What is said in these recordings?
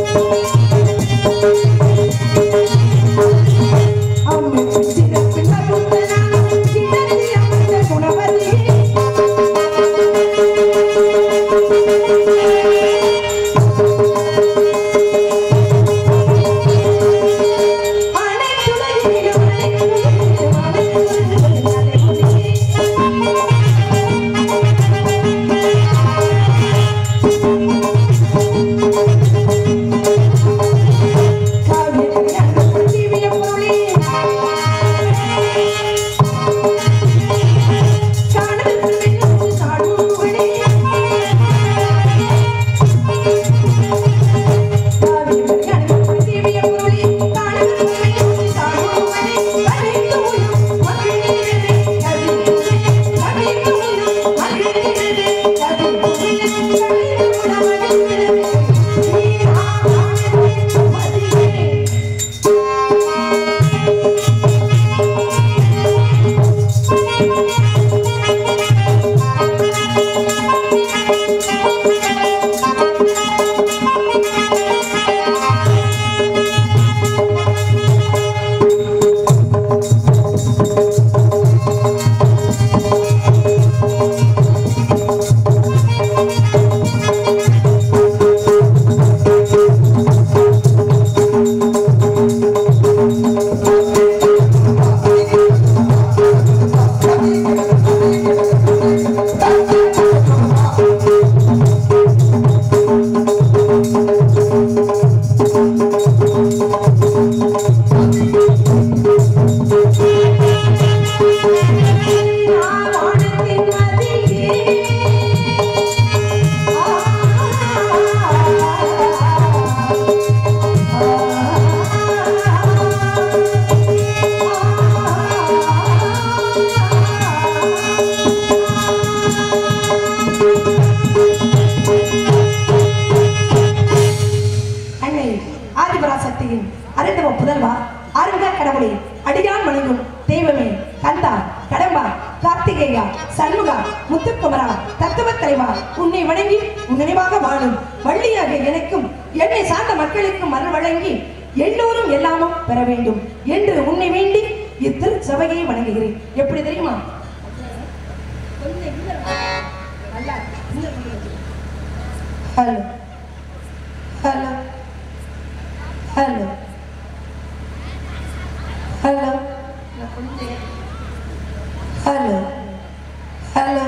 ஆதிபராசக்தியின் அரண்டவ புதல்வா அருங்க கடவுளே அடியான் வணங்கும் தெய்வமே கந்தா கடம்பா கார்த்திகேயா சண்முகா முத்துக்குமரா தத்துவ தலைவா உன்னை வணங்கி உன் நினைவாக வாழும் வள்ளியாக எனக்கும் என்னை சார்ந்த மக்களுக்கும் அருள் வழங்கி எல்லோரும் எல்லாமும் பெற வேண்டும் என்று உன்னை வேண்டி இத்திரு சபையை வணங்குகிறேன் எப்படி தெரியுமா hello hello hello hello hello hello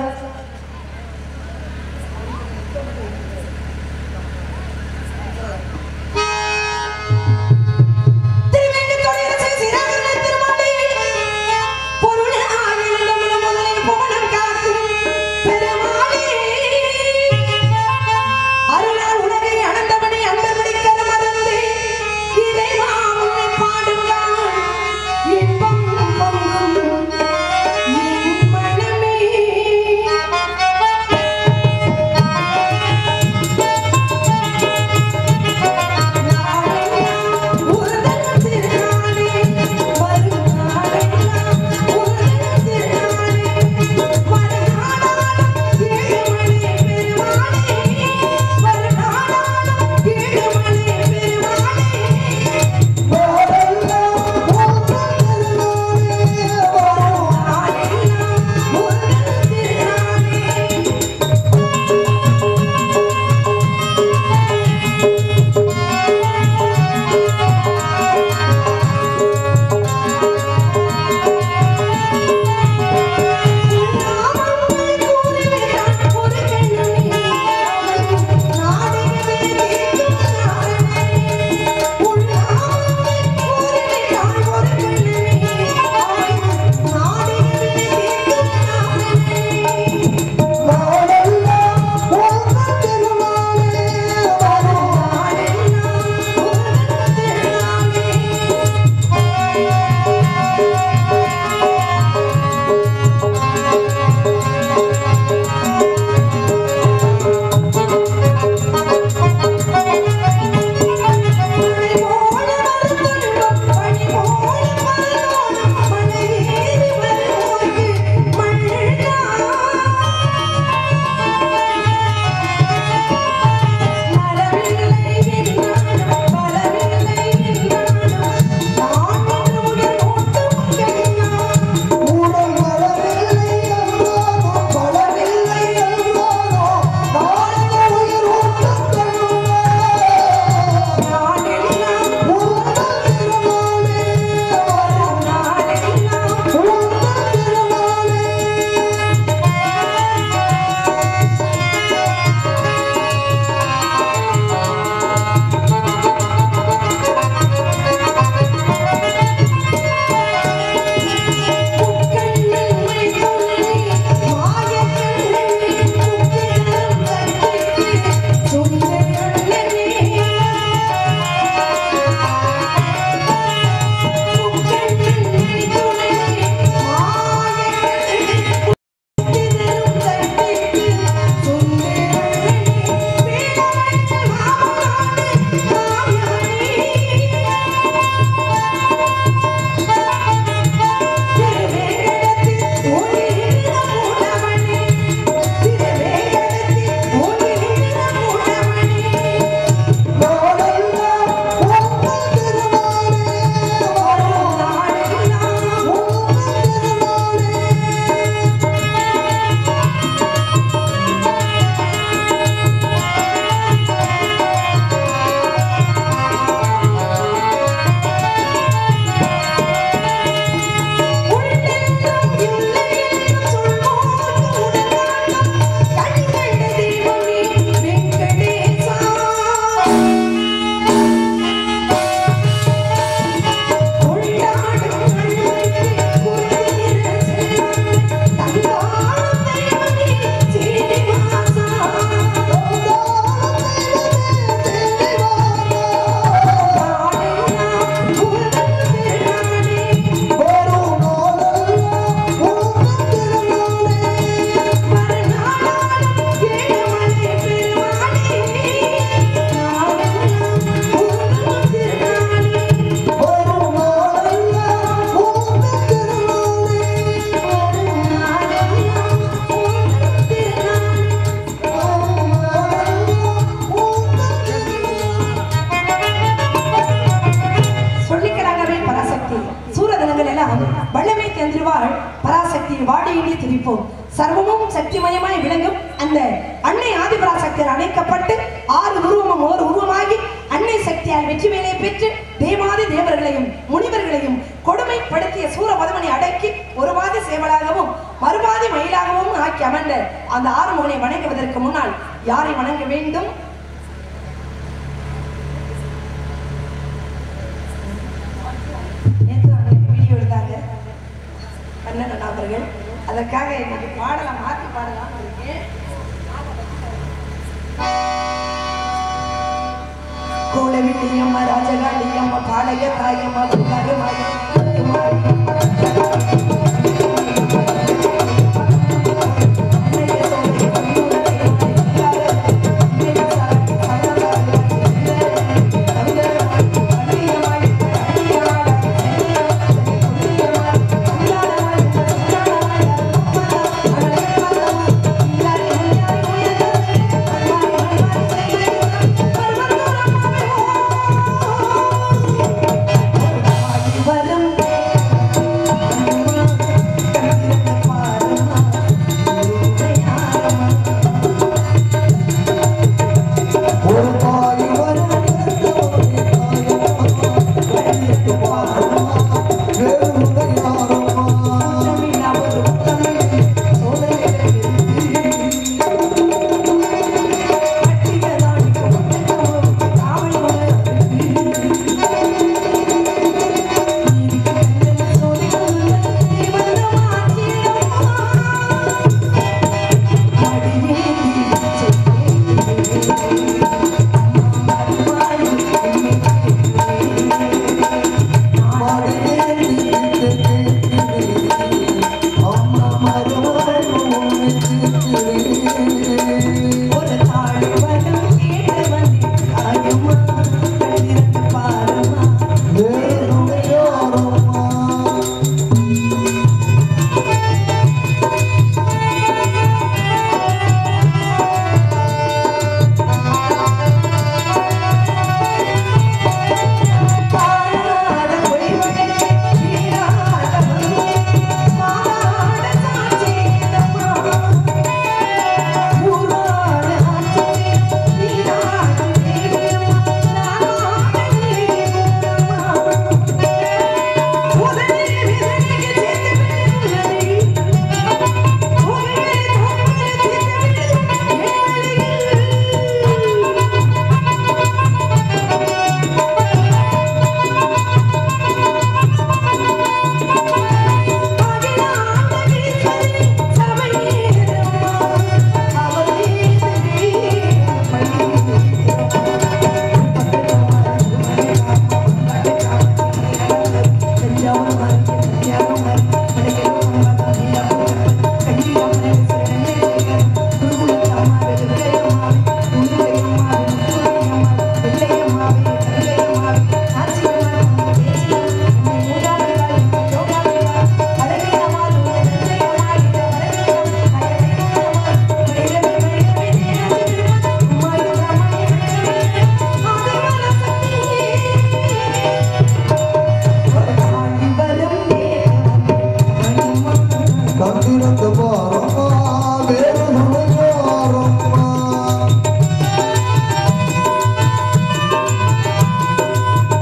திருவேங்கடத்தோடைய சிறார்ன திருமாலே, பொருளாய் எழுந்தமிழ் முதலை புவனம் காக்கும் பெருமாளே. அருளால் உலகை அளந்தவனே அண்டர்படிக்கல மறந்து, இதை ஆதிபராசக்தியில் வாடியின்றி துதிப்போம் சர்வமும் சக்திமயமாய் விளங்கும் அந்த அன்னை ஆதிபராசக்தியால் அணைக்கப்பட்டு ஆறு உருவமும் ஓர் உருவமாகி அன்னை சக்தியால் வெற்றி வேலை பெற்று தேவாதி தேவர்களையும் முனிவர்களையும் கொடுமைப்படுத்திய சூரபதமனை அடக்கி ஒரு பாதி சேவலாகவும் மறுபாதி மயிலாகவும் ஆக்கி அமர்ந்த அந்த ஆறுமுகனை வணங்குவதற்கு முன்னால் யாரை வணங்க வேண்டும் நேத்து நாங்க வீடியோ எடுத்தாங்க கண்ணன் அவர்கள் அதற்காக இன்னைக்கு பாடலை மாற்றி பாடலாம் இருக்கேன் கோலவிட்டியம்மா ராஜகாளியம்மா பாளைய தாயம்மா கருமாயம்மா வரும் ஒரு தாய் வரும் ஒரு தாழ் வரும் கேட்டு வந்து ஆயம்மா கண்ணிரண்டு பாரமா பாடாத பொய்வகை வீணாத மண்ணே மாடாத சாட்சியம்மா ஊராட ஆட்சி வீணாத தேவியம்மா நானாக நீங்கம்மா உதவி விதனைக்கு சேர்த்து உதவி கத்திரத்து பாரம்மா வேறு நுழையாரம்மா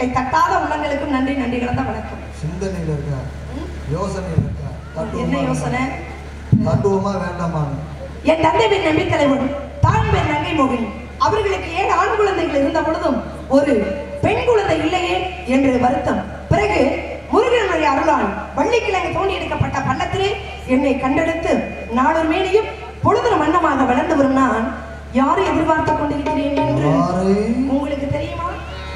கை தட்டாத உள்ளங்களுக்கும் நன்றி நன்றி கிடந்த வணக்கம் சிந்தனையில் இருக்கா யோசனையில் இருக்கா என்ன யோசனை தட்டுவமா வேண்டாமான்னு என் தந்தை பெண் நம்பித்தலைவன் தான் பெண் நங்கை மோகினி அவர்களுக்கு ஏழு ஆண் குழந்தைகள் இருந்த பொழுதும் ஒரு பெண் குழந்தை இல்லையே என்று வருத்தம் பிறகு முருகனுடைய அருளால் வள்ளிக்கிழங்கு தோண்டி எடுக்கப்பட்ட பள்ளத்திலே என்னை கண்டெடுத்து நாளொரு மேனியும் பொழுது மன்னமாக வளர்ந்து வரும் நான் யாரை எதிர்பார்த்து கொண்டிருக்கிறேன் என்று யாரை உங்களுக்கு தெரியுமா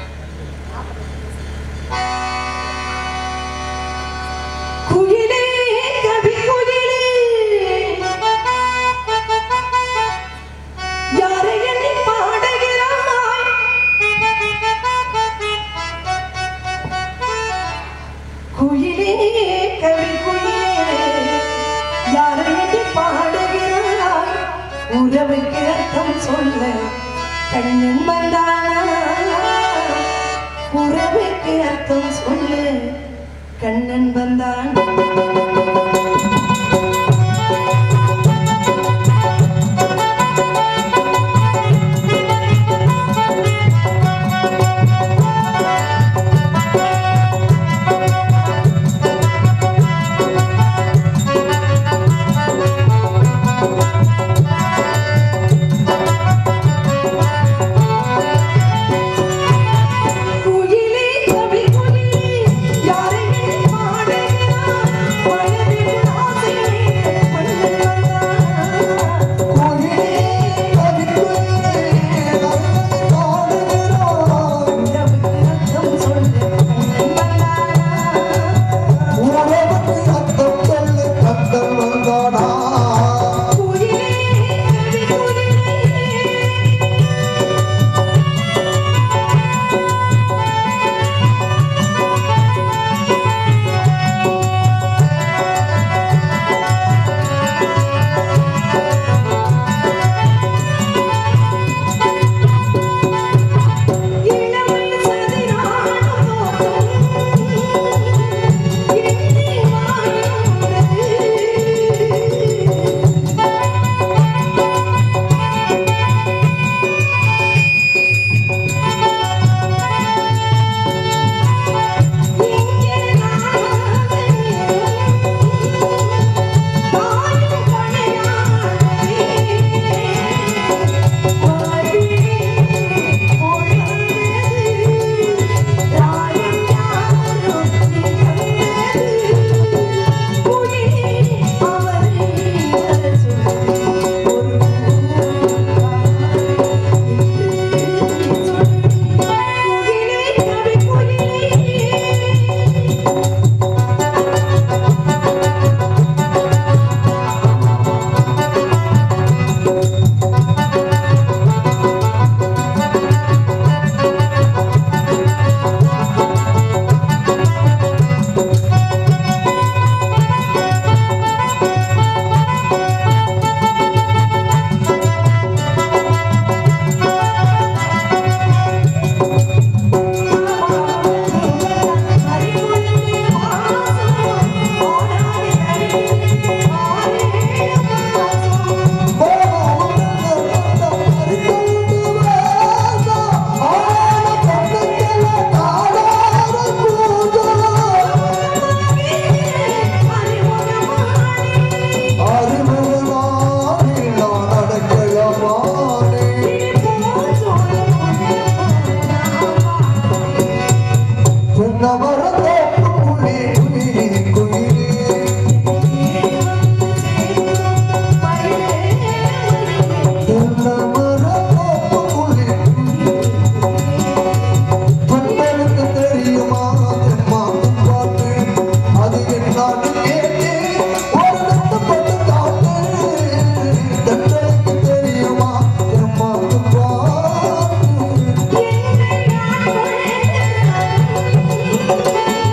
குயிலே கவி குயிலே யாரை எண்ணி பாடுகிறாய் குயிலே கவி குயிலே யாரை எண்ணி பாடுகிறாய் உறவுக்கு அர்த்தம் சொல்ல கண்ணன் வந்தானா உறவுக்கு அர்த்தம் சொல்ல கண்ணன் வந்தான் குயிலே கவி குயிலே யாரை எண்ணி பாடுகிறாய் மனதில் ஆசை மன்னன் வந்தான் குயிலே கவிக்குயிலே நறுமணி காடுகிறாய் உறவுக்கு அர்த்தம் சொல்ல கண்ணன் வந்தானா உறவுக்கு அர்த்தம் சொல்லு கந்தன் வந்தானா குயிலே கவி குயிலே இளமை சதிராடும் தோட்டம் எண்ணி வாழ்கின்றது இங்கே நான் தாயும் கணையானே வாழி பொழுது ராயம் யாரும் நிகழ்ந்தது குயிலே அவரை சொல்லி ஒரு குயிலே கவி குயிலே தெரியுமா அது என்னான்னு கேட்டு ஒரு கஷ்டப்பட்டு காட்டு தென்றலுக்கு தெரியுமா எம்மாக்கு பாட்டு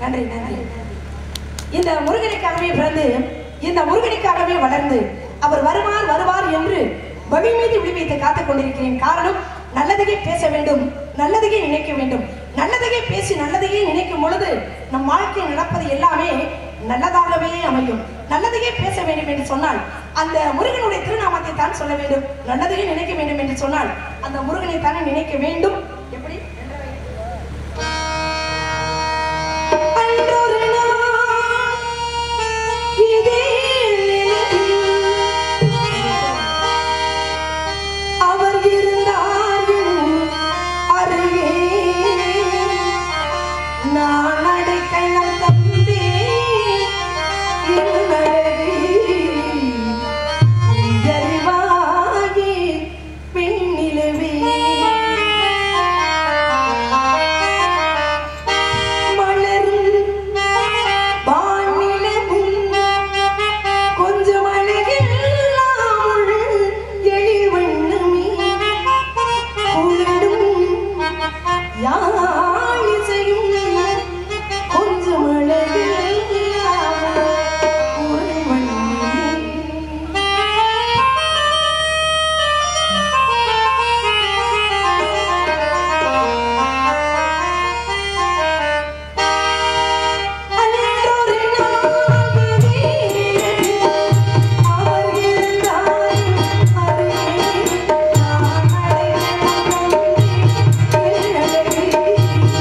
நன்றி நன்றி இந்த முருகனுக்காகவே பிறந்து இந்த முருகனுக்காகவே வளர்ந்து அவர் வருவார் வருவார் என்று வழி மீது விழி வைத்து காத்துக் கொண்டிருக்கிறேன் காரணம் நல்லதையே பேச வேண்டும் நல்லதையே நினைக்க வேண்டும் நல்லதையே பேசி நல்லதையே நினைக்கும் பொழுது நம் வாழ்க்கையில் நடப்பது எல்லாமே நல்லதாகவே அமையும் நல்லதையே பேச வேண்டும் என்று சொன்னால் அந்த முருகனுடைய திருநாமத்தை தான் சொல்ல வேண்டும் நல்லதையே நினைக்க வேண்டும் என்று சொன்னால் அந்த முருகனை தானே நினைக்க வேண்டும் எப்படி அன்றொரு நாள் இதே நிலையில் அவர் இருந்தார் என் அருகே நான் அடைக்கலம் தந்தேன் என் அழகே. உயர்வாகி பெண்ணிலவே மலரும் வானிலவும் கொஞ்சம் அழகெல்லாம் எழிவண்ணமே குளிரும் யாழிசையும் கொஞ்சம் அழகெல்லாம் உறைவண்ணமே அன்றொரு நாள் இதே அவர் இருந்தார் அருகே நான் அடைக்கலம் தந்தேன்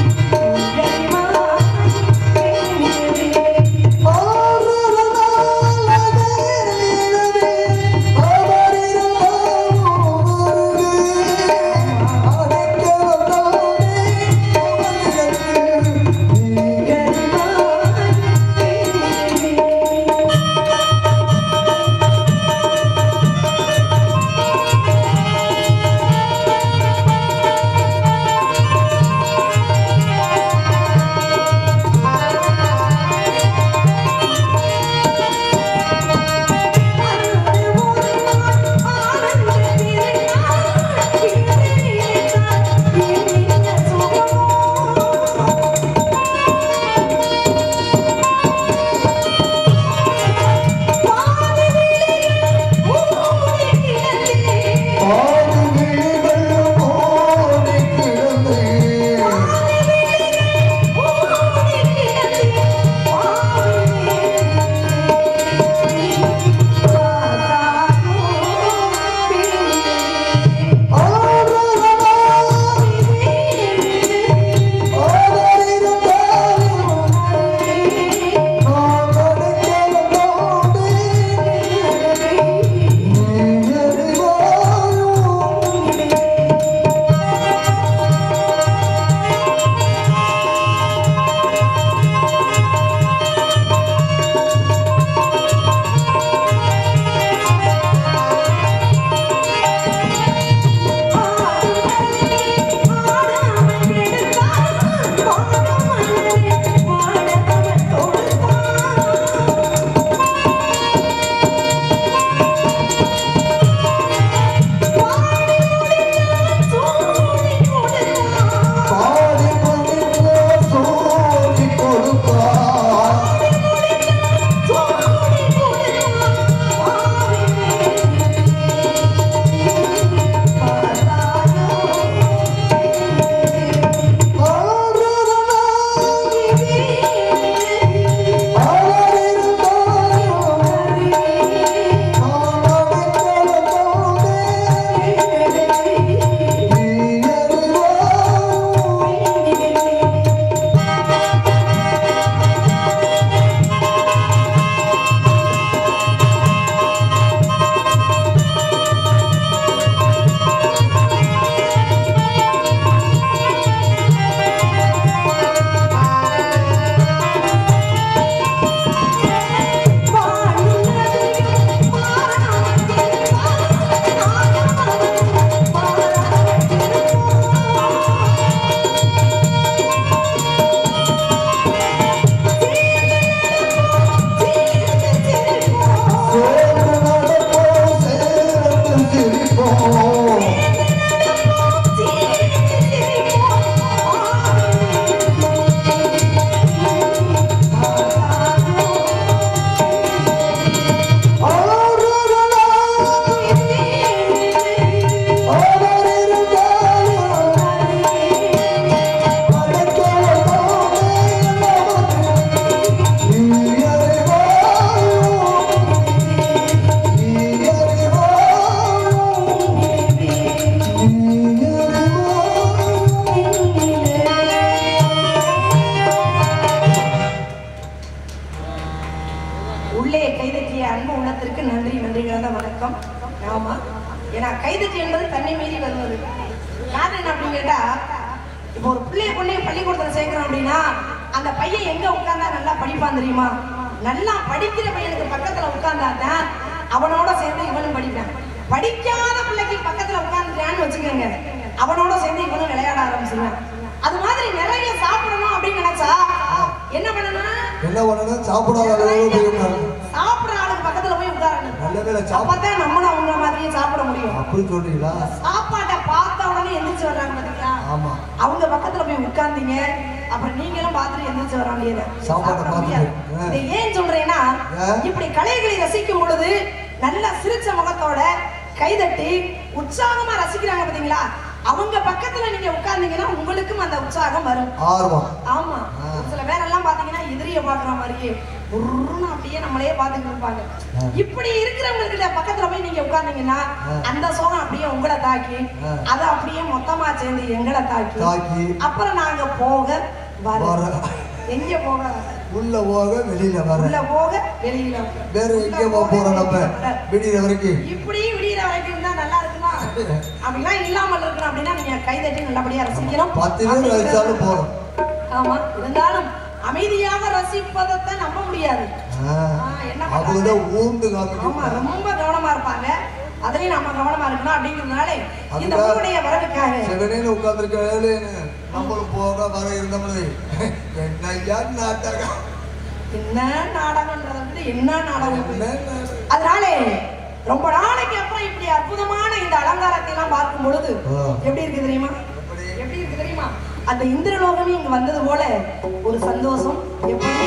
வந்ததுக்கு நன்றி நன்றி கலந்த வணக்கம் ஆமா ஏன்னா கைதட்டி என்பது தன்னை மீறி வருவது காரணம் என்ன அப்படின்னு கேட்டா இப்போ ஒரு பிள்ளைய கொண்டே பள்ளிக்கூடத்துல சேர்க்கிறோம் அப்படின்னா அந்த பையன் எங்க உட்கார்ந்தா நல்லா படிப்பான் தெரியுமா நல்லா படிக்கிற பையனுக்கு பக்கத்துல உட்கார்ந்தாதான் அவனோட சேர்ந்து இவனும் படிப்பான் படிக்காத பிள்ளைக்கு பக்கத்துல உட்கார்ந்துட்டான்னு வச்சுக்கோங்க அவனோட சேர்ந்து இவனும் விளையாட ஆரம்பிச்சிருவான் அது மாதிரி நிறைய சாப்பிடணும் அப்படின்னு நினைச்சா என்ன பண்ணணும் என்ன பண்ணணும் சாப்பிடாத அளவுக்கு போய் உட்காரணும். சாப்பிடுற ஆளுக்கு பக்கத்துல போய் உட்காரணும் நல்ல வேளை சாப்பிட அப்பதான் நம்மளும் அவங்க மாதிரியே சாப்பிட முடியும் அப்படி சொல்றீங்களா சாப்பாட்டை பார்த்த உடனே எந்திரிச்சு வர்றாங்க பாத்தீங்களா ஆமா அவங்க பக்கத்துல போய் உட்கார்ந்தீங்க அப்புறம் நீங்களும் பார்த்துட்டு எந்திரிச்சு வர வேண்டியது சாப்பாட்டை சாப்பிட பார்த்துட்டு, முடியாது. ஆ. இதை ஏன் சொல்றேன்னா ஆ. இப்படி கலைகளை ரசிக்கும் பொழுது நல்ல சிரிச்ச முகத்தோட கைதட்டி உற்சாகமா ரசிக்கிறாங்க பாத்தீங்களா அவங்க பக்கத்துல நீங்க உட்கார்ந்தீங்கன்னா உங்களுக்கும் அந்த உற்சாகம் வரும் ஆர்வம் ஆமா ஆ. ஒரு சில பேரெல்லாம் பாத்தீங்கன்னா எதிரிய பாக்குற மாதிரியே உருன்னு அப்படியே நம்மளே பாத்துட்டு இருப்பாங்க ஆ. இப்படி இருக்கிறவங்க கிட்ட பக்கத்துல போய் நீங்க உட்கார்ந்தீங்கன்னா ஆ. அந்த சோகம் அப்படியே உங்களை தாக்கி ஆ. அது அப்படியே மொத்தமா சேர்ந்து எங்களை தாக்கி தாக்கி அப்புறம் நாங்க போக வர வர. எங்க போக உள்ள போக வெளியில வர உள்ள போக வெளியில வர. வேற உள்ள எங்க போக போக, போறோம் நம்ம வெளியில வர. விடிய வரைக்கும் இப்படி விடியிற வரைக்கும் இருந்தா நல்லா இருக்குமா அப்படிலாம் இல்லாமல் இருக்கணும் அப்படின்னா நீங்க கைதட்டி நல்லபடியா ரசிக்கணும் பத்து பேர் அப்படிங்கிறது- ரசிச்சாலும் போதும் ஆமா இருந்தாலும் அமைதியாக ரசிப்பதை நம்ப முடியாது ஆ. ஆ, என்ன அவங்க பண்றாங்க? தான் ஊர்ந்து ஆமா காமிட்டு ரொம்ப கவனமா இருப்பாங்க அதுலயும் நம்ம கவனமா இருக்கணும் அப்படிங்கிறதுனால இந்த அதுதான் ஊருடைய வரவுக்காக செவனேன்னு உட்கார்ந்துருக்க நம்மளும் போக வர இருந்தோம்னு என்ன ஐயா நாட்டகம் என்ன நாடகம்ன்றத விட என்ன நாடகம் என்ன நாடகம்? அதனால ரொம்ப நாளைக்கு அப்புறம் இப்படி அற்புதமான இந்த அலங்காரத்தை எல்லாம் பார்க்கும் பொழுது ஆ. எப்படி இருக்கு தெரியுமா எப்படி? எப்படி இருக்கு தெரியுமா அந்த இந்திரலோகமே இங்க வந்தது போல ஒரு சந்தோஷம் எப்படி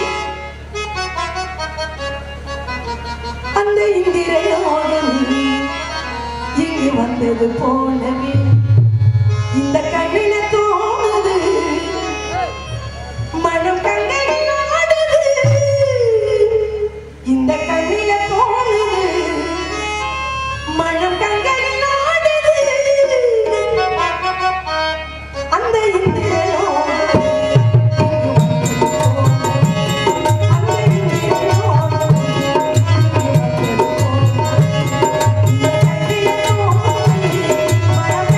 அந்த இந்திரலோகம் இங்கு வந்தது போலவே இந்த கண்ணில தோணுது மனம் கண்ணில் ஆடுது இந்த கண்ணில தோணுது மனம் கண்களில் ஆடுது அந்த இந்திரலோகம் அந்த இந்திரலோகம் இந்த கண்ணில தோணுது மனம்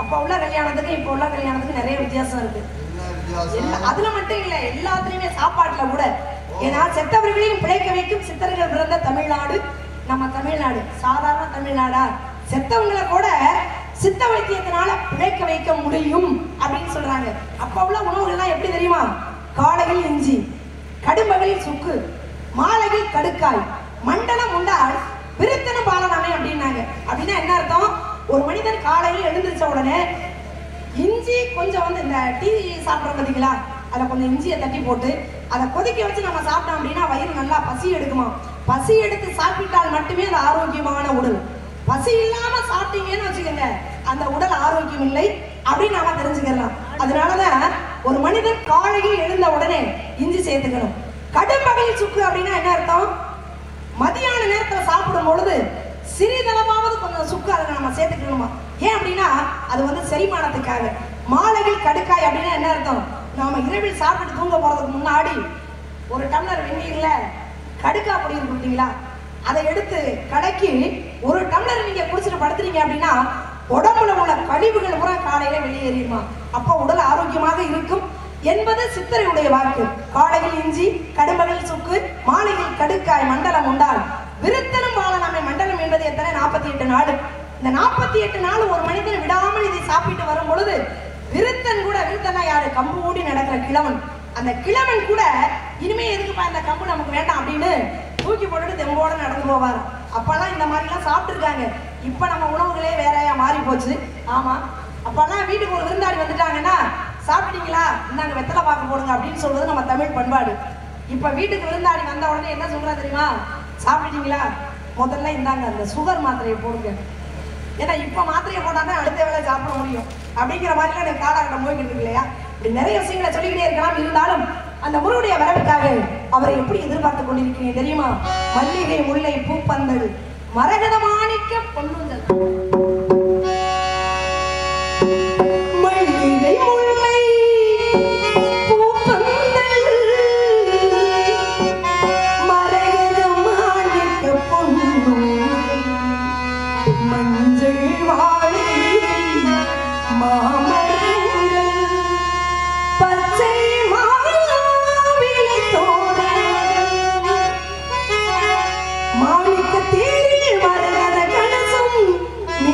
அப்ப உள்ள கல்யாணத்துக்கு இப்ப உள்ள கல்யாணத்துக்கு நிறைய வித்தியாசம் இருக்கு என்ன எல்லா- வித்தியாசம் அதுல மட்டும் இல்ல எல்லாத்துலயுமே சாப்பாட்டுல கூட ஏன்னா செத்தவர்களையும் பிழைக்க வைக்கும் சித்தர்கள் பிறந்த தமிழ்நாடு நம்ம தமிழ்நாடு சாதாரண தமிழ்நாடா செத்தவங்களை கூட சித்த வைத்தியத்தினால பிழைக்க வைக்க முடியும் அப்படின்னு சொல்றாங்க அப்ப உள்ள உணவுகள்லாம் எப்படி தெரியுமா காலையில் இஞ்சி கடும்பகலில் சுக்கு மாலையில் கடுக்காய் மண்டலம் உண்டால் விருத்தன பாலனாமே அப்படின்னாங்க அப்படின்னா என்ன அர்த்தம் ஒரு மனிதன் காலையில் எழுந்திருச்ச உடனே இஞ்சி கொஞ்சம் வந்து இந்த டீ சாப்பிட்றோம் பார்த்தீங்களா அதில் கொஞ்சம் இஞ்சியை தட்டி போட்டு அதை கொதிக்க வச்சு நம்ம சாப்பிட்டோம் அப்படின்னா வயிறு நல்லா பசி எடுக்குமா பசி எடுத்து சாப்பிட்டால் மட்டுமே அது ஆரோக்கியமான உடல் பசி இல்லாம சாப்பிட்டீங்கன்னு வச்சுக்கோங்க அந்த உடல் ஆரோக்கியம் இல்லை அப்படின்னு நாம தெரிஞ்சுக்கலாம் அதனாலதான் ஒரு மனிதன் காலையில் எழுந்த உடனே இஞ்சி சேர்த்துக்கணும் கடும்பகல் சுக்கு அப்படின்னா என்ன அர்த்தம் மதியான நேரத்துல சாப்பிடும் பொழுது சிறிதளவாவது கொஞ்சம் சுக்கு அதில் நம்ம சேர்த்துக்கணுமா ஏன் அப்படின்னா அது வந்து செரிமானத்துக்காக மாலையில் கடுக்காய் அப்படின்னா என்ன அர்த்தம் நாம இரவில் சாப்பிட்டு தூங்க போறதுக்கு முன்னாடி ஒரு டம்ளர் வெந்நீர்ல கடுக்கா பொடி இருக்கு பார்த்தீங்களா அதை எடுத்து கலக்கி ஒரு டம்ளர் நீங்க குடிச்சிட்டு படுத்துறீங்க அப்படின்னா உடம்புல உள்ள கழிவுகள் பூரா காலையில வெளியேறிடுமா அப்போ உடல் ஆரோக்கியமாக இருக்கும் என்பது சித்தரையுடைய வாக்கு காலையில் இஞ்சி கடும்பகல் சுக்கு மாலையில் கடுக்காய் மண்டலம் உண்டால் விருத்தனும் பாலனாமை மண்டலம் என்பது எத்தனை நாற்பத்தி எட்டு நாள் இந்த நாற்பத்தி எட்டு நாள் ஒரு மனிதன் விடாமல் இதை சாப்பிட்டு வரும் பொழுது விருத்தன் கூட விருத்தனா யாரு கம்பு ஊடி நடக்கிற கிழவன் அந்த கிழவன் கூட இனிமே எதுக்குப்பா இந்த கம்பு நமக்கு வேண்டாம் அப்படின்னு தூக்கி போட்டுட்டு தெம்போட நடந்து போவார் அப்பெல்லாம் இந்த மாதிரிலாம் சாப்பிட்டுருக்காங்க இப்போ நம்ம உணவுகளே வேறையா மாறி போச்சு ஆமா அப்பெல்லாம் வீட்டுக்கு ஒரு விருந்தாடி வந்துட்டாங்கன்னா சாப்பிட்டீங்களா இந்தாங்க வெத்தலை பாக்கு போடுங்க அப்படின்னு சொல்றது நம்ம தமிழ் பண்பாடு இப்ப வீட்டுக்கு விருந்தாடி வந்த உடனே என்ன சொல்றா தெரியுமா சாப்பிட்டீங்களா முதல்ல இந்தாங்க அந்த சுகர் மாத்திரையை போடுங்க ஏன்னா இப்ப மாத்திரையை போட்டா தான் அடுத்த வேளை சாப்பிட முடியும் அப்படிங்கிற மாதிரிலாம் எனக்கு காலகட்டம் போய்கிட்டு இருக்கு இல்லையா இப்படி நிறைய விஷயங்களை சொல்லிக்கிட்டே இருக்கலாம் இருந்தாலும் அந்த முருடைய வரவுக்காக அவரை எப்படி எதிர்பார்த்து கொண்டிருக்கிறீங்க தெரியுமா மல்லிகை முல்லை பூப்பந்தல் மரகத மாணிக்க பொன்னுந்தல் மல்லிகை முல்லை பூப்பந்தல் மரகத மாணிக்க பொன்னுந்தல் மஞ்சள் வாழை மாமரங்கள் பச்சை மாவிலை தோரணங்கள் மாணிக்க தேரில் மரகத கலசம்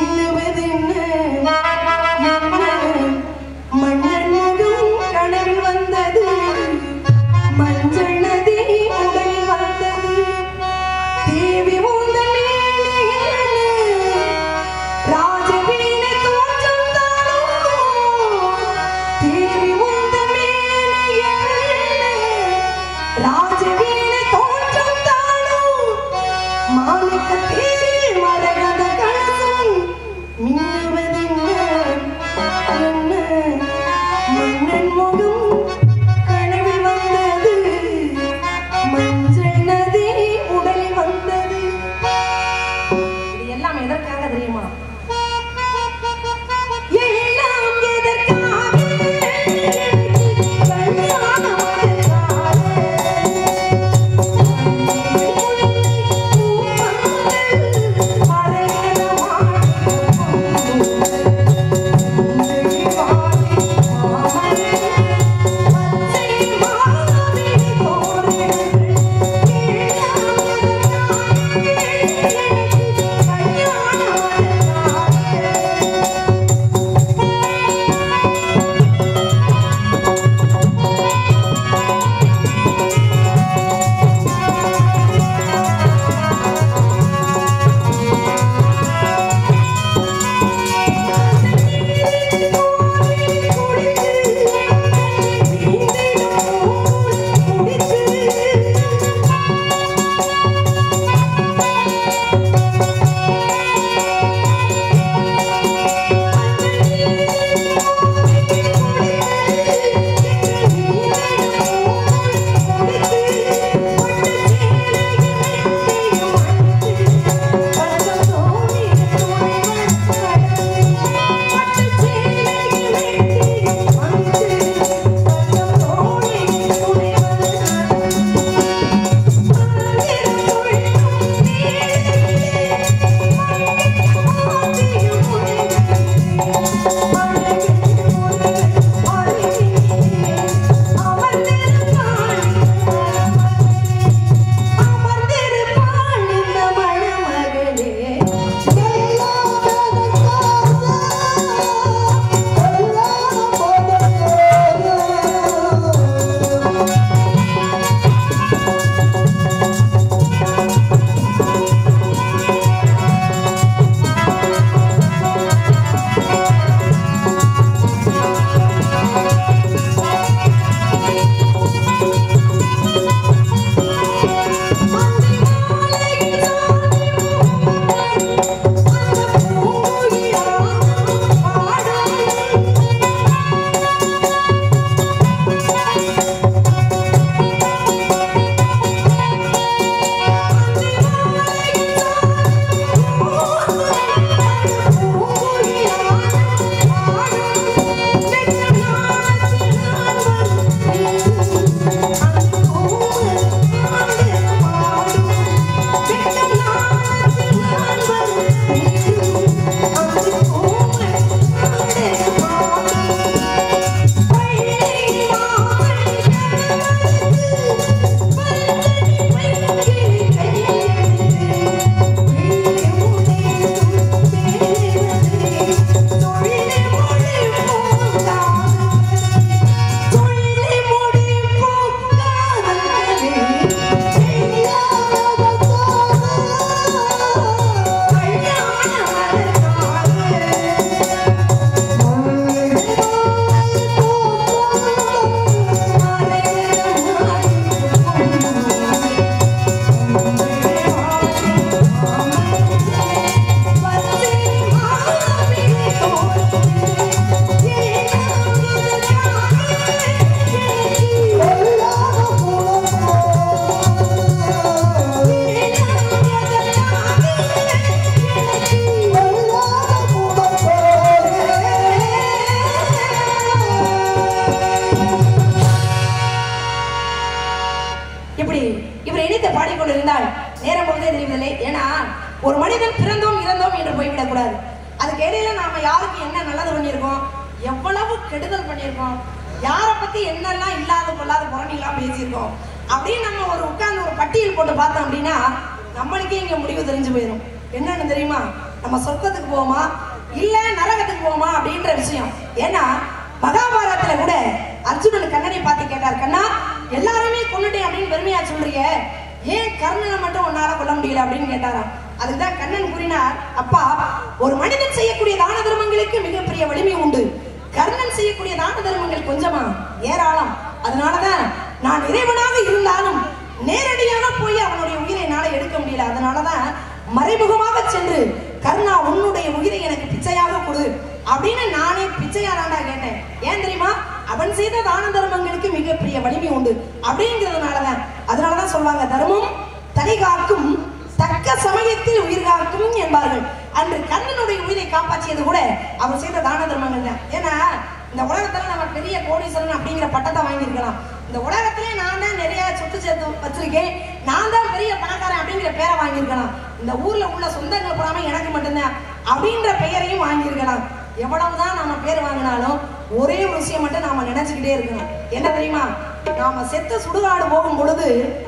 ஒரு மனிதன் பிறந்தோம் இறந்தோம் என்று போய்விடக்கூடாது அதுக்கு இடையில நாம யாருக்கு என்ன நல்லது பண்ணியிருக்கோம் எவ்வளவு கெடுதல் பண்ணியிருக்கோம் யாரை பத்தி என்னெல்லாம் இல்லாத பொல்லாத புறணிலாம் பேசியிருக்கோம் அப்படின்னு நம்ம ஒரு உட்கார்ந்து ஒரு பட்டியல் போட்டு பார்த்தோம் அப்படின்னா நம்மளுக்கே இங்க முடிவு தெரிஞ்சு போயிடும் என்னன்னு தெரியுமா நம்ம சொர்க்கத்துக்கு போவோமா இல்ல நரகத்துக்கு போவோமா அப்படின்ற விஷயம் ஏன்னா மகாபாரதத்துல கூட அர்ஜுனன் கண்ணனை பார்த்து கேட்டார் கண்ணா எல்லாருமே கொன்னுட்டேன் அப்படின்னு பெருமையா சொல்றீங்க ஏன் கர்ணனை மட்டும் உன்னால கொல்ல முடியல அப்படின்னு கேட்டாராம் அதுக்குதான் கண்ணன் கூறினார் அப்பா ஒரு மனிதன் செய்யக்கூடிய தான தர்மங்களுக்கு மிகப்பெரிய வலிமை உண்டு கர்ணன் செய்யக்கூடிய தான தர்மங்கள் கொஞ்சமா ஏராளம் அதனாலதான் நான் இறைவனாக இருந்தாலும் நேரடியாக போய் அவனுடைய உயிரை என்னால எடுக்க முடியல அதனாலதான் மறைமுகமாக சென்று கர்ணா உன்னுடைய உயிரை எனக்கு பிச்சையாக கொடு அப்படின்னு நானே பிச்சையாராண்டா கேட்டேன் ஏன் தெரியுமா அவன் செய்த தான தர்மங்களுக்கு மிகப்பெரிய வலிமை உண்டு அப்படிங்கிறதுனாலதான் அதனாலதான் சொல்லுவாங்க தர்மம் தலை காக்கும் தக்க சமயத்தில் உயிர் காக்கும் என்பார்கள் அன்று கண்ணனுடைய உயிரை காப்பாற்றியது கூட அவர் செய்த தான தர்மங்கள் தான் ஏன்னா இந்த உலகத்துல நம்ம பெரிய கோடீஸ்வரன் அப்படிங்கிற பட்டத்தை வாங்கியிருக்கலாம் இந்த உலகத்திலே நான் தான் நிறைய சொத்து சேர்த்து வச்சிருக்கேன் நான் தான் பெரிய பணக்காரன் அப்படிங்கிற பேரை வாங்கியிருக்கலாம் இந்த ஊர்ல உள்ள சொந்தங்கள் பூராம எனக்கு மட்டும்தான் அப்படின்ற பெயரையும் வாங்கியிருக்கலாம் எவ்வளவுதான் நாம பேர் வாங்கினாலும் ஒரே ஒரு விஷயம் மட்டும் நாம நினைச்சுக்கிட்டே இருக்கணும் என்ன தெரியுமா நாம செத்து சுடுகாடு போகும் பொழுது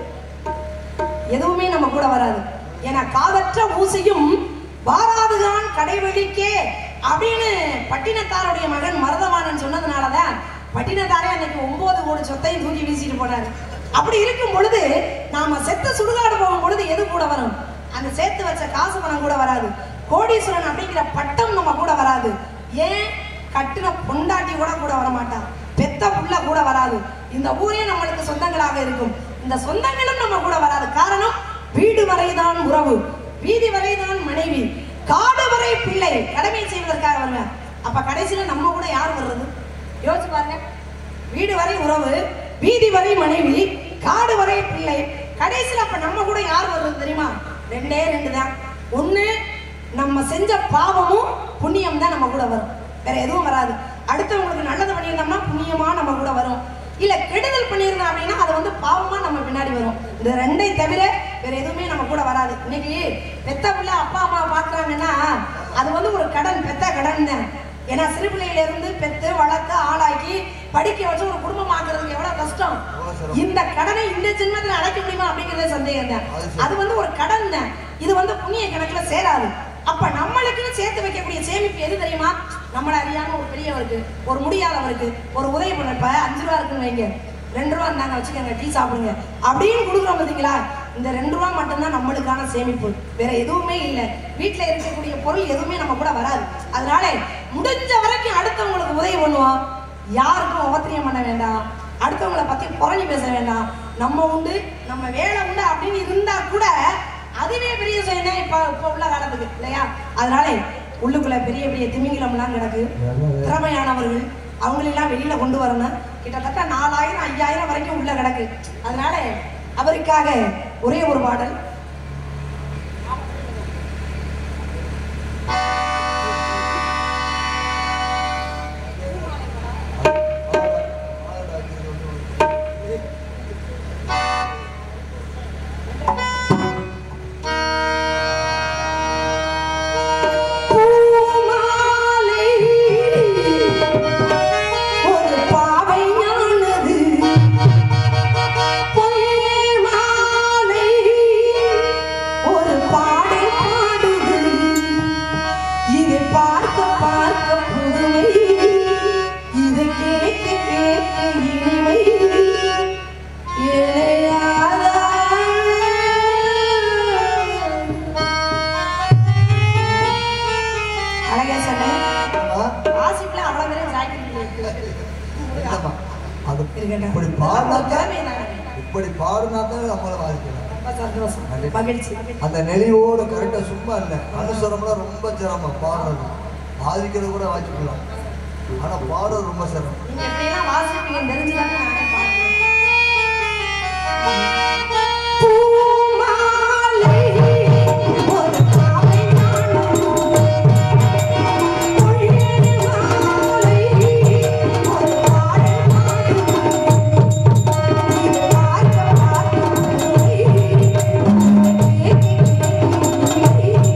எதுவுமே நம்ம கூட வராது ஏன்னா காதற்ற ஊசியும் வாராதுதான் கடைவெளிக்கே அப்படின்னு பட்டினத்தாருடைய மகன் மருதவாணன் சொன்னதுனாலதான் பட்டினத்தாரே அன்னைக்கு ஒன்பது கோடி சொத்தையும் தூக்கி வீசிட்டு போனாரு அப்படி இருக்கும் பொழுது நாம செத்த சுடுகாடு போகும் பொழுது எது கூட வரும் அந்த சேர்த்து வச்ச காசு பணம் கூட வராது கோடீஸ்வரன் அப்படிங்கிற பட்டம் நம்ம கூட வராது ஏன் கட்டின பொண்டாட்டி கூட கூட வர மாட்டான் பெத்த புள்ள கூட வராது இந்த ஊரே நம்மளுக்கு சொந்தங்களாக இருக்கும் இந்த சொந்தங்களும் நம்ம கூட வராது காரணம் வீடு வரைதான் உறவு வீதி வரைதான் மனைவி காடு வரை பிள்ளை கடமை செய்வதற்காக வருங்க அப்ப கடைசியில நம்ம கூட யார் வர்றது யோசிச்சு பாருங்க வீடு வரை உறவு வீதி வரை மனைவி காடு வரை பிள்ளை கடைசியில அப்ப நம்ம கூட யார் வர்றது தெரியுமா ரெண்டே ரெண்டு தான் ஒண்ணு நம்ம செஞ்ச பாவமும் புண்ணியம் தான் நம்ம கூட வரும் வேற எதுவும் வராது அடுத்தவங்களுக்கு நல்லது பண்ணியிருந்தோம்னா புண்ணியமா நம்ம கூட வரும் இல்ல கெடுதல் பண்ணியிருந்தோம் அப்படின்னா அது வந்து பாவமா நம்ம பின்னாடி வரும் இந்த ரெண்டை தவிர வேற எதுவுமே நம்ம கூட வராது இன்னைக்கு பெத்த பிள்ளை அப்பா அம்மா பாக்குறாங்கன்னா அது வந்து ஒரு கடன் பெத்த கடன் தான் ஏன்னா சிறு பிள்ளையில இருந்து பெத்து வளர்த்து ஆளாக்கி படிக்க வச்சு ஒரு குடும்பம் ஆக்குறதுக்கு எவ்வளவு கஷ்டம் எவ்வளவு சிரமம். இந்த கடனை இந்த ஜென்மத்துல அடைக்க முடியுமா அப்படிங்கறது சந்தேகம் தான் அது சரி. அது வந்து ஒரு கடன் தான் இது வந்து புண்ணிய கணக்குல சேராது அப்ப நம்மளுக்குன்னு சேர்த்து வைக்கக்கூடிய சேமிப்பு எது தெரியுமா நம்மள அறியாம ஒரு பெரியவருக்கு ஒரு முடியாதவருக்கு ஒரு உதவி பண்ண இப்ப அஞ்சு ரூபா இருக்குன்னு வைங்க ரெண்டு ரூபா இருந்தாங்க வச்சுக்கோங்க டீ சாப்பிடுங்க அப்படின்னு கொடுக்குறோம் பார்த்தீங்களா இந்த ரெண்டு ரூபா மட்டும்தான் நம்மளுக்கான சேமிப்பு வேற எதுவுமே இல்லை வீட்டுல இருக்கக்கூடிய பொருள் எதுவுமே நம்ம கூட வராது அதனால முடிஞ்ச வரைக்கும் அடுத்தவங்களுக்கு உதவி பண்ணுவோம் யாருக்கும் உபத்திரியம் பண்ண வேண்டாம் அடுத்தவங்கள பத்தி புரணி பேச வேண்டாம் நம்ம உண்டு நம்ம வேலை உண்டு அப்படின்னு இருந்தா கூட அதுவே பெரிய விஷயம் தான் இப்ப இப்ப உள்ள காலத்துக்கு இல்லையா அதனால உள்ளுக்குள்ள பெரிய பெரிய திமிங்கிலம்லாம் கிடக்கு திறமையானவர்கள் அவங்களெல்லாம் வெளியில கொண்டு வரணும் கிட்டத்தட்ட நாலாயிரம் ஐயாயிரம் வரைக்கும் உள்ள கிடக்கு அதனால அவருக்காக ஒரே ஒரு பாடல் பூமாலை ஒரு பாவையானது பொய்மாலை ஒரு பாடல் பாடுது இது பார்க்க பார்க்க புதுமை இது கேட்க கேட்க இனிமை அழகா சொன்னேன் வாசிப்புல அவ்வளவு பேரும் ஜாக்கெட் என்னம்மா? அது இருக்கட்டும். இப்படி பாடினாக்கா திறமை தானே. இப்படி பாடினாக்கா நம்மள வாசிக்கலாம் ரொம்ப சந்தோஷம் மகிழ்ச்சி அந்த நெளிவோட கரெக்டா சும்மா இல்லை அனுசரம்லாம் ரொம்ப சிரமம் பாடுறது வாசிக்கிறது கூட வாசிக்கலாம் ஆனா பாடுறது ரொம்ப சிரமம் நீங்க எப்படியெல்லாம் வாசிப்பீங்கன்னு தெரிஞ்சுதானே நானே பாடுறேன். பூமாலை ஒரு பாவையானது. பொய்மாலை ஒரு பாடல் பாடுது. இது பார்க்க பார்க்க புதுமை. இது கேட்க கேட்க இனிமை.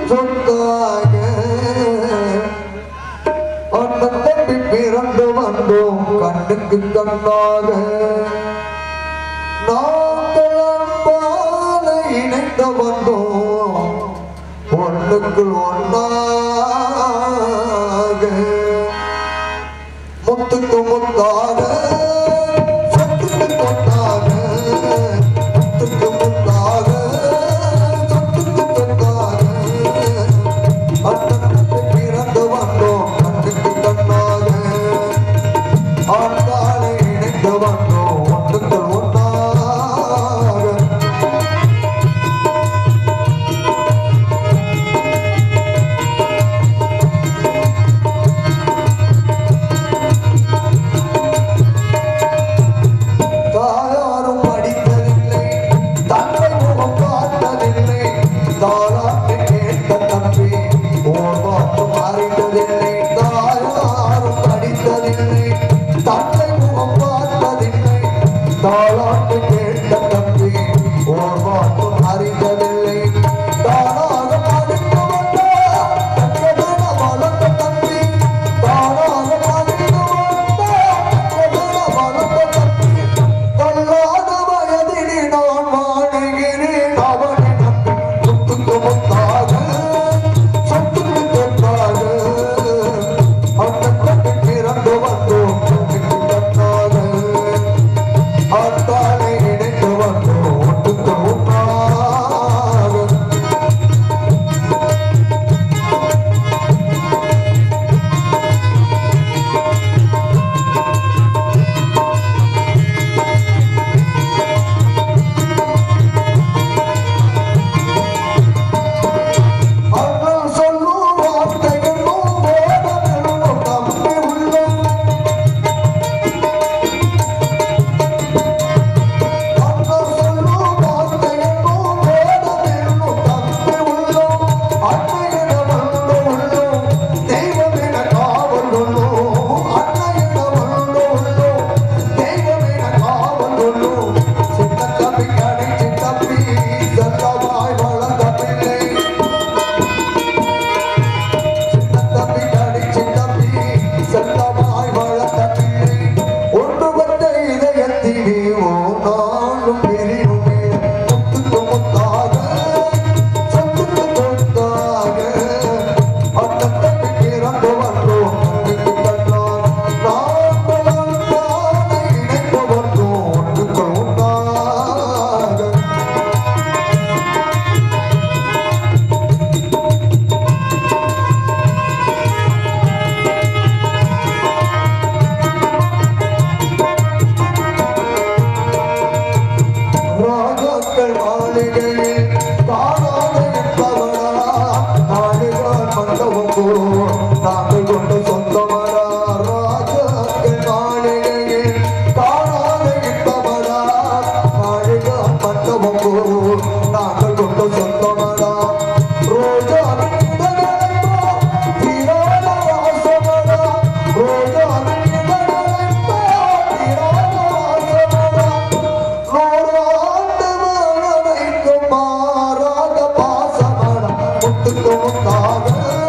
சொத்தாக அண்ணன் தம்பி பிறந்து வந்தோம் கண்ணுக்கு கண்ணாக நாங்கள் அன்பான இணைந்து வந்தோம் ஒன்றுக்குள் ஒன்றாக முத்துக்கு முத்தாக சொத்துக்கு கொண்டாக முத்துக்கு முத்தாக சொத்துக்கு கொண்டாக அண்ணனுக்கு பிறந்து வந்தோம் கண்ணுக்கு கண்ணாக ஆண்டாளை இணைந்து வந்தோம் ஒன்றுக்குள் ஒன்றாக தாயாரும் படித்ததில்லை தந்தை முகம் பார்த்ததில்லை தாராட்டு கேட்ட தம்பி ஓர் வாக்கு மாறிட்டதில்லை தாயாரும் படித்ததில்லை தந்தை முகம் பார்த்ததில்லை தாராட்டு கேட்ட தம்பி ஓர் வாக்கு மாறிட்டதில்லை தானாக படித்து வந்தார் தக்கதென வளர்ந்த தம்பி தானாக படித்து வந்தார் தக்கதென வளர்ந்த தம்பி தள்ளாத வயதிலே நான் வாழுகிறேன் அவனை நம்பி சொத்துக்கு முத்தாக சொத்துக்கு தொட்டாக அண்ணன் தம்பி பிறந்து வந்தோம் கண்ணுக்கு கண்ணாக ஆத்தாளை இணைந்து வந்தோம் ஒன்றுக்கு ஒன்றாக அண்ணன் சொல்லும் வார்த்தைகளும் வேதங்களும் நம்பி உள்ளோம் அண்ணன் சொல்லும் வார்த்தைகளும் வேதங்களும் நம்பி உள்ளோம் அன்னையிட வந்து உள்ளோம் தெய்வமென காவல் உள்ளோம் அன்னையிட வந்து உள்ளோம் தெய்வமென காவல் உள்ளோம் சின்ன தம்பி கடை சித்தப்பி செல்லவாய் வளர்ந்த பிள்ளை சின்னத்தம்பி கடி சின்னப்பி செல்லமாய் வளர்த்த பிள்ளை ஒன்று வந்த இதயத்திலே ஓ நாளும் பிரிவுமே முத்துக்கு முத்தாக சொத்துக்கு சொத்தாக அண்ணன் தம்பி பிறந்து வந்தோம் கண்ணுக்கு கண்ணால் நாங்கள் அன்பான இணைந்து வந்தோம் ஒன்றுக்கு ஒன்றாக ராஜாக்கள் மாளிகையில் காணாத இருப்பவனா நாடுகான் மண்டபம் போ நாங்கள் கொண்ட சொந்தமடா ராஜாக்கள் மாளிகையில் காணாத இருப்பவனா நாடுகான் மண்டபம் போ நாங்கள் கொண்ட சொந்தமடா ரோஜா நீதகளைப்போ தீராத வாசமடா ரோஜா நீதகளைப்போ தீராத வாசமடா நூறாண்டு வாழ வைக்கும் மாறாத பாசமடா முத்துக்கு முத்தாக